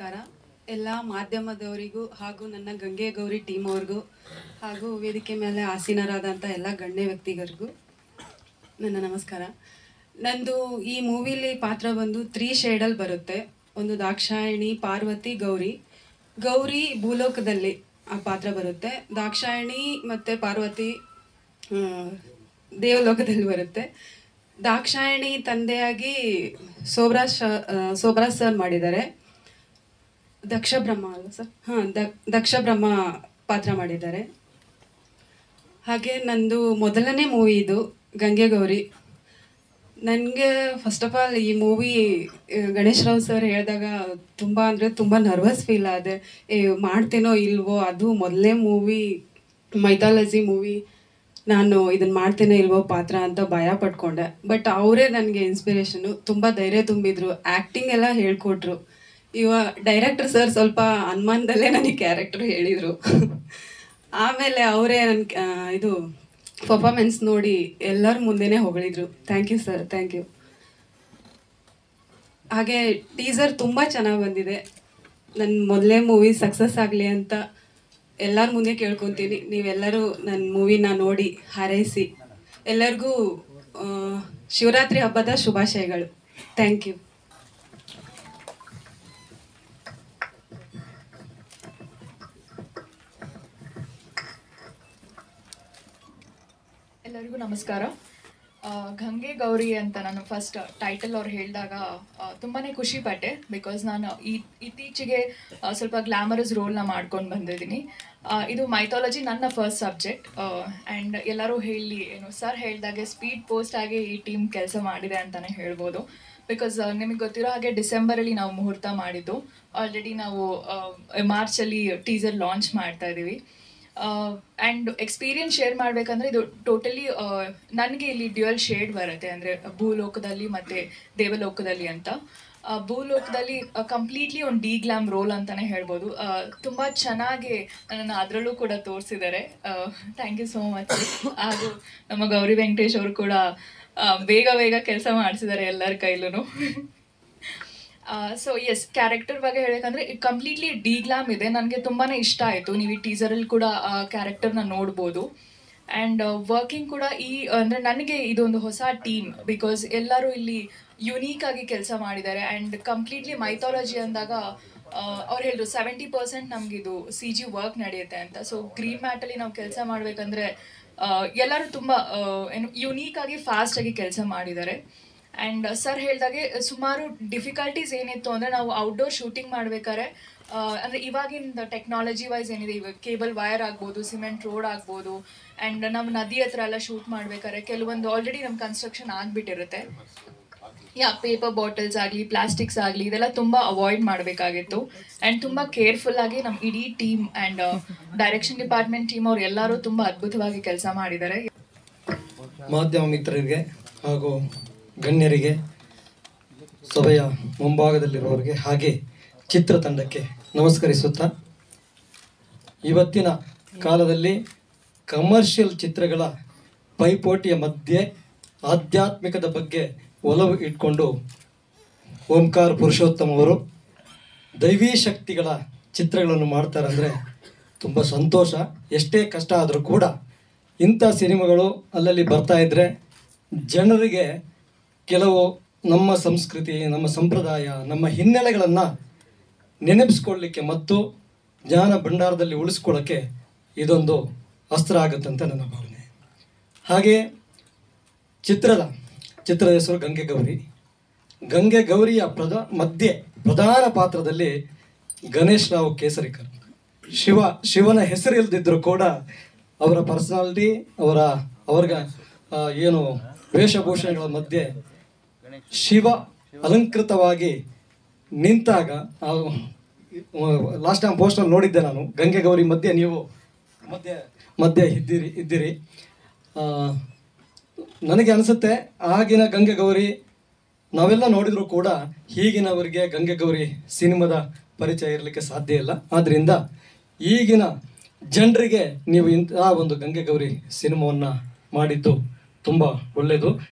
ನಮಸ್ಕಾರ ಎಲ್ಲ ಮಾಧ್ಯಮದವರಿಗೂ ಹಾಗೂ ನನ್ನ ಗಂಗೆ ಗೌರಿ ಟೀಮ್ ಅವ್ರಿಗೂ ಹಾಗೂ ವೇದಿಕೆ ಮೇಲೆ ಆಸೀನರಾದಂಥ ಎಲ್ಲ ಗಣ್ಯ ವ್ಯಕ್ತಿಗಳಿಗೂ ನನ್ನ ನಮಸ್ಕಾರ ನಂದು ಈ ಮೂವಿಲಿ ಪಾತ್ರ ಬಂದು ತ್ರೀ ಶೇಡಲ್ಲಿ ಬರುತ್ತೆ ಒಂದು ದಾಕ್ಷಾಯಣಿ ಪಾರ್ವತಿ ಗೌರಿ ಗೌರಿ ಭೂಲೋಕದಲ್ಲಿ ಆ ಪಾತ್ರ ಬರುತ್ತೆ ದಾಕ್ಷಾಯಣಿ ಮತ್ತು ಪಾರ್ವತಿ ಆ, ದೇವಲೋಕದಲ್ಲಿ ಬರುತ್ತೆ ದಾಕ್ಷಾಯಣಿ ತಂದೆಯಾಗಿ ಸೋಬ್ರಾಜ್ ಶ- ಆ, ಸೋಬ್ರಾಜ್ ಸರ್ ಮಾಡಿದ್ದಾರೆ ದಕ್ಷ ಬ್ರಹ್ಮ ಅಲ್ಲ ಸರ್ ಹಾಂ ದಕ್ಷ ಬ್ರಹ್ಮ ಪಾತ್ರ ಮಾಡಿದ್ದಾರೆ ಹಾಗೆ ನಂದು ಮೊದಲನೇ ಮೂವಿ ಇದು ಗಂಗೆ ಗೌರಿ ನನಗೆ ಫಸ್ಟ್ ಆಫ್ ಆಲ್ ಈ ಮೂವಿ ಗಣೇಶ್ ರಾವ್ ಸರ್ ಹೇಳಿದಾಗ ತುಂಬ ಅಂದರೆ ತುಂಬ ನರ್ವಸ್ ಫೀಲ್ ಆದೆ ಏ ಮಾಡ್ತೇನೋ ಇಲ್ವೋ ಅದು ಮೊದಲನೇ ಮೂವಿ ಮೈಥಾಲಜಿ ಮೂವಿ ನಾನು ಇದನ್ನು ಮಾಡ್ತೇನೆ ಇಲ್ವೋ ಪಾತ್ರ ಅಂತ ಭಯ ಪಡ್ಕೊಂಡೆ ಬಟ್ ಅವರೇ ನನಗೆ ಇನ್ಸ್ಪಿರೇಷನು ತುಂಬ ಧೈರ್ಯ ತುಂಬಿದ್ರು ಆ್ಯಕ್ಟಿಂಗ್ ಎಲ್ಲ ಹೇಳ್ಕೊಟ್ರು ಇವ ಡೈರೆಕ್ಟರ್ ಸರ್ ಸ್ವಲ್ಪ ಅನುಮಾನದಲ್ಲೇ ನನಗೆ ಕ್ಯಾರೆಕ್ಟರ್ ಹೇಳಿದರು ಆಮೇಲೆ ಅವರೇ ನನ್ನ ಇದು ಪರ್ಫಾರ್ಮೆನ್ಸ್ ನೋಡಿ ಎಲ್ಲರ ಮುಂದೆನೇ ಹೊಗಳಿದ್ರು thank you sir thank you ಹಾಗೆ ಟೀಸರ್ ತುಂಬ ಚೆನ್ನಾಗಿ ಬಂದಿದೆ ನನ್ನ ಮೊದಲೇ ಮೂವಿ ಸಕ್ಸಸ್ ಆಗಲಿ ಅಂತ ಎಲ್ಲರ ಮುಂದೆ ಕೇಳ್ಕೊತೀನಿ ನೀವೆಲ್ಲರೂ ನನ್ನ ಮೂವಿನ ನೋಡಿ ಹಾರೈಸಿ ಎಲ್ಲರಿಗೂ ಆ, ಶಿವರಾತ್ರಿ ಹಬ್ಬದ ಶುಭಾಶಯಗಳು ಥ್ಯಾಂಕ್ ಯು ಎಲ್ಲರಿಗೂ ನಮಸ್ಕಾರ ಆ, ಗಂಗೆ ಗೌರಿ ಅಂತ ನಾನು ಫಸ್ಟ್ ಟೈಟಲ್ ಅವ್ರು ಹೇಳಿದಾಗ ತುಂಬಾ ಖುಷಿ ಪಟ್ಟೆ ಬಿಕಾಸ್ ನಾನು ಈ ಇತ್ತೀಚೆಗೆ ಆ, ಸ್ವಲ್ಪ ಗ್ಲಾಮರಸ್ ರೋಲ್ನ ಮಾಡ್ಕೊಂಡು ಬಂದಿದ್ದೀನಿ ಆ, ಇದು ಮೈಥಾಲಜಿ ನನ್ನ ಫಸ್ಟ್ ಸಬ್ಜೆಕ್ಟ್ ಆ್ಯಂಡ್ ಎಲ್ಲರೂ ಹೇಳಿ ಏನು ಸರ್ ಹೇಳಿದಾಗೆ ಸ್ಪೀಡ್ ಪೋಸ್ಟ್ ಆಗಿ ಈ ಟೀಮ್ ಕೆಲಸ ಮಾಡಿದೆ ಅಂತಲೇ ಹೇಳ್ಬೋದು ಬಿಕಾಸ್ ನಿಮಗೆ ಗೊತ್ತಿರೋ ಹಾಗೆ ಡಿಸೆಂಬರಲ್ಲಿ ನಾವು ಮುಹೂರ್ತ ಮಾಡಿದ್ದು ಆಲ್ರೆಡಿ ನಾವು ಮಾರ್ಚಲ್ಲಿ ಟೀಸರ್ ಲಾಂಚ್ ಮಾಡ್ತಾ ಇದ್ದೀವಿ ಆ್ಯಂಡ್ ಎಕ್ಸ್ಪೀರಿಯನ್ಸ್ ಶೇರ್ ಮಾಡಬೇಕಂದ್ರೆ ಇದು ಟೋಟಲಿ ನನಗೆ ಇಲ್ಲಿ ಡ್ಯುಯಲ್ ಶೇಡ್ ಬರುತ್ತೆ ಅಂದರೆ ಭೂಲೋಕದಲ್ಲಿ ಮತ್ತು ದೇವಲೋಕದಲ್ಲಿ ಅಂತ ಆ, ಭೂಲೋಕದಲ್ಲಿ ಕಂಪ್ಲೀಟ್ಲಿ ಒಂದು ಡಿ ಗ್ಲಾಮ್ ರೋಲ್ ಅಂತಲೇ ಹೇಳ್ಬೋದು ತುಂಬ ಚೆನ್ನಾಗಿ ನನ್ನನ್ನು ಅದರಲ್ಲೂ ಕೂಡ ತೋರಿಸಿದ್ದಾರೆ ಥ್ಯಾಂಕ್ ಯು ಸೋ ಮಚ್ ಹಾಗೂ ನಮ್ಮ ಗೌರಿ ವೆಂಕಟೇಶ್ ಅವರು ಕೂಡ ಆ, ಬೇಗ ಬೇಗ ಕೆಲಸ ಮಾಡಿಸಿದ್ದಾರೆ ಎಲ್ಲರ ಕೈಲೂ ಸೊ ಎಸ್ ಕ್ಯಾರೆಕ್ಟರ್ ಬಗ್ಗೆ ಹೇಳ್ಬೇಕಂದ್ರೆ ಕಂಪ್ಲೀಟ್ಲಿ ಡಿ ಗ್ಲಾಮ್ ಇದೆ ನನಗೆ ತುಂಬಾ ಇಷ್ಟ ಆಯಿತು ನೀವು ಈ ಟೀಸರಲ್ಲಿ ಕೂಡ ಆ ಕ್ಯಾರೆಕ್ಟರ್ನ ನೋಡ್ಬೋದು ಆ್ಯಂಡ್ ವರ್ಕಿಂಗ್ ಕೂಡ ಈ ಅಂದರೆ ನನಗೆ ಇದೊಂದು ಹೊಸ ಟೀಮ್ ಬಿಕಾಸ್ ಎಲ್ಲರೂ ಇಲ್ಲಿ ಯುನೀಕ್ ಆಗಿ ಕೆಲಸ ಮಾಡಿದ್ದಾರೆ ಆ್ಯಂಡ್ ಕಂಪ್ಲೀಟ್ಲಿ ಮೈಥಾಲಜಿ ಅಂದಾಗ ಅವ್ರು ಹೇಳಿದ್ರು ಸೆವೆಂಟಿ ಪರ್ಸೆಂಟ್ ನಮಗಿದು ಸಿ ಜಿ ವರ್ಕ್ ನಡೆಯುತ್ತೆ ಅಂತ ಸೊ ಗ್ರೀನ್ ಮ್ಯಾಟಲ್ಲಿ ನಾವು ಕೆಲಸ ಮಾಡಬೇಕಂದ್ರೆ ಎಲ್ಲರೂ ತುಂಬ ಏನು ಯುನೀಕ್ ಆಗಿ ಫಾಸ್ಟ್ ಆಗಿ ಕೆಲಸ ಮಾಡಿದ್ದಾರೆ ಆ್ಯಂಡ್ ಸರ್ ಹೇಳ್ದಾಗೆ ಸುಮಾರು ಡಿಫಿಕಲ್ಟೀಸ್ ಏನಿತ್ತು ಅಂದರೆ ನಾವು ಔಟ್ಡೋರ್ ಶೂಟಿಂಗ್ ಮಾಡ್ಬೇಕಾದ್ರೆ ಅಂದರೆ ಇವಾಗಿನ ಟೆಕ್ನಾಲಜಿ ವೈಸ್ ಏನಿದೆ ಇವಾಗ ಕೇಬಲ್ ವೈರ್ ಆಗ್ಬೋದು ಸಿಮೆಂಟ್ ರೋಡ್ ಆಗ್ಬೋದು ಆ್ಯಂಡ್ ನಮ್ಮ ನದಿ ಹತ್ರ ಎಲ್ಲ ಶೂಟ್ ಮಾಡ್ಬೇಕಾದ್ರೆ ಕೆಲವೊಂದು ಆಲ್ರೆಡಿ ನಮ್ಮ ಕನ್ಸ್ಟ್ರಕ್ಷನ್ ಆಗಿಬಿಟ್ಟಿರುತ್ತೆ ಯಾ ಪೇಪರ್ ಬಾಟಲ್ಸ್ ಆಗಲಿ ಪ್ಲಾಸ್ಟಿಕ್ಸ್ ಆಗಲಿ ಇದೆಲ್ಲ ತುಂಬ ಅವಾಯ್ಡ್ ಮಾಡಬೇಕಾಗಿತ್ತು ಆ್ಯಂಡ್ ತುಂಬ ಕೇರ್ಫುಲ್ ಆಗಿ ನಮ್ಮ ಇಡೀ team and direction department team ಅವ್ರು ಎಲ್ಲರೂ ತುಂಬ ಅದ್ಭುತವಾಗಿ ಕೆಲಸ ಮಾಡಿದ್ದಾರೆ ಮಾಧ್ಯಮ ಮಿತ್ರರಿಗೆ ಹಾಗೂ ಗಣ್ಯರಿಗೆ ಸಭೆಯ ಮುಂಭಾಗದಲ್ಲಿರುವವರಿಗೆ ಹಾಗೆ ಚಿತ್ರತಂಡಕ್ಕೆ ನಮಸ್ಕರಿಸುತ್ತಾ ಇವತ್ತಿನ ಕಾಲದಲ್ಲಿ ಕಮರ್ಷಿಯಲ್ ಚಿತ್ರಗಳ ಪೈಪೋಟಿಯ ಮಧ್ಯೆ ಆಧ್ಯಾತ್ಮಿಕದ ಬಗ್ಗೆ ಒಲವು ಇಟ್ಕೊಂಡು ಓಂಕಾರ ಪುರುಷೋತ್ತಮ ಅವರು ದೈವೀ ಶಕ್ತಿಗಳ ಚಿತ್ರಗಳನ್ನು ಮಾಡ್ತಾರೆ ಅಂದರೆ ತುಂಬ ಸಂತೋಷ ಎಷ್ಟೇ ಕಷ್ಟ ಆದರೂ ಕೂಡ ಇಂಥ ಸಿನಿಮಾಗಳು ಅಲ್ಲಲ್ಲಿ ಬರ್ತಾ ಇದ್ದರೆ ಜನರಿಗೆ ಕೆಲವು ನಮ್ಮ ಸಂಸ್ಕೃತಿ ನಮ್ಮ ಸಂಪ್ರದಾಯ ನಮ್ಮ ಹಿನ್ನೆಲೆಗಳನ್ನು ನೆನಪಿಸ್ಕೊಳ್ಳಿಕ್ಕೆ ಮತ್ತು ಜ್ಞಾನ ಭಂಡಾರದಲ್ಲಿ ಉಳಿಸ್ಕೊಳ್ಳೋಕ್ಕೆ ಇದೊಂದು ಅಸ್ತ್ರ ಆಗುತ್ತಂತ ನನ್ನ ಭಾವನೆ ಹಾಗೆ ಚಿತ್ರದ ಚಿತ್ರದ ಹೆಸರು ಗಂಗೆ ಗೌರಿ ಗಂಗೆ ಗೌರಿಯ ಪ್ರದ ಮಧ್ಯೆ ಪ್ರಧಾನ ಪಾತ್ರದಲ್ಲಿ ಗಣೇಶ್ ರಾವ್ ಕೇಸರಿಕರ್ ಶಿವ ಶಿವನ ಹೆಸರು ಇಲ್ದಿದ್ರು ಕೂಡ ಅವರ ಪರ್ಸನಾಲಿಟಿ ಅವರ ಅವ್ರಿಗೆ ಆ, ಏನು ವೇಷಭೂಷಣಗಳ ಮಧ್ಯೆ ಶಿವ ಅಲಂಕೃತವಾಗಿ ನಿಂತಾಗ ಲಾಸ್ಟ್ ಟೈಮ್ ಪೋಸ್ಟರ್ ನೋಡಿದ್ದೆ ನಾನು ಗಂಗೆ ಗೌರಿ ಮಧ್ಯೆ ನೀವು ಮಧ್ಯೆ ಮಧ್ಯೆ ಇದ್ದೀರಿ ಇದ್ದೀರಿ ಆ, ನನಗೆ ಅನಿಸುತ್ತೆ ಆಗಿನ ಗಂಗೆ ಗೌರಿ ನಾವೆಲ್ಲ ನೋಡಿದ್ರು ಕೂಡ ಈಗಿನವರಿಗೆ ಗಂಗೆ ಗೌರಿ ಸಿನಿಮಾದ ಪರಿಚಯ ಇರಲಿಕ್ಕೆ ಸಾಧ್ಯ ಇಲ್ಲ ಆದ್ದರಿಂದ ಈಗಿನ ಜನರಿಗೆ ನೀವು ಇಂಥ ಒಂದು ಗಂಗೆ ಗೌರಿ ಸಿನಿಮಾವನ್ನು ಮಾಡಿದ್ದು ತುಂಬ ಒಳ್ಳೆಯದು